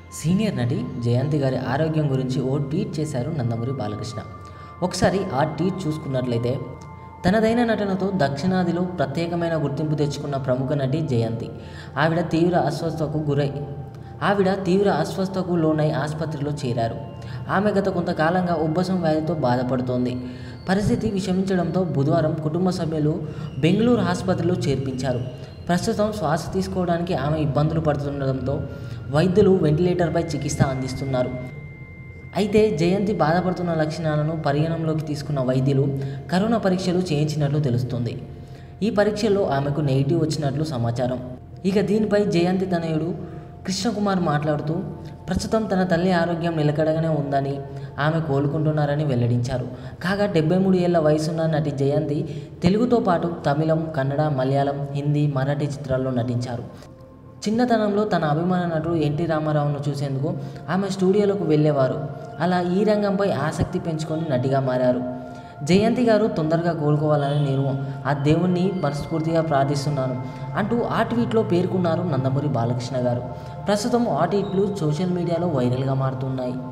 senior నటి జయంతి గారి ఆరోగ్యం గురించి ఓ ట్వీట్ చేశారు నందమూరి బాలకృష్ణ ఒకసారి ఆ ట్వీట్ చూసుకున్నట్లయితే తనదైన నటనతో దక్షిణాదిలో ప్రత్యేకమైన గుర్తింపు తెచ్చుకున్న ప్రముఖ నటి జయంతి ఆవిడ తీవ్ర అస్వస్థకు గురై ఆవిడ తీవ్ర అస్వస్థకు లోనై ఆసుపత్రిలో చేరారు ఆమె గత కొంతకాలంగా ఉబ్బసం వ్యాధితో బాధపడుతోంది పరిస్థితి విషమించడంతో బుధవారం కుటుంబ సభ్యులు బెంగళూరు ఆసుపత్రిలో చేర్పించారు ప్రస్తుతం శ్వాస తీసుకోవడానికి ఆమె ఇబ్బందులు పడుతుండడంతో వైద్యులు వెంటిలేటర్పై చికిత్స అందిస్తున్నారు అయితే జయంతి బాధపడుతున్న లక్షణాలను పరిగణనలోకి తీసుకున్న వైద్యులు కరోనా పరీక్షలు చేయించినట్లు తెలుస్తుంది ఈ పరీక్షల్లో ఆమెకు నెగిటివ్ వచ్చినట్లు సమాచారం ఇక దీనిపై జయంతి తనయుడు కృష్ణకుమార్ మాట్లాడుతూ ప్రస్తుతం తన తల్లి ఆరోగ్యం నిలకడగానే ఉందని ఆమె కోలుకుంటున్నారని వెల్లడించారు కాగా డెబ్బై మూడు ఏళ్ల వయసున్న నటి జయంతి తెలుగుతో పాటు తమిళం కన్నడ మలయాళం హిందీ మరాఠీ చిత్రాల్లో నటించారు చిన్నతనంలో తన అభిమాన నటుడు ఎన్టీ రామారావును చూసేందుకు ఆమె స్టూడియోలకు వెళ్ళేవారు అలా ఈ రంగంపై ఆసక్తి పెంచుకొని నటిగా మారారు జయంతి గారు తొందరగా కోలుకోవాలని నేను ఆ దేవుణ్ణి మనస్ఫూర్తిగా ప్రార్థిస్తున్నాను అంటూ ఆ ట్వీట్లో పేర్కొన్నారు నందమూరి బాలకృష్ణ గారు ప్రస్తుతం ఆ ట్వీట్లు సోషల్ మీడియాలో వైరల్గా మారుతున్నాయి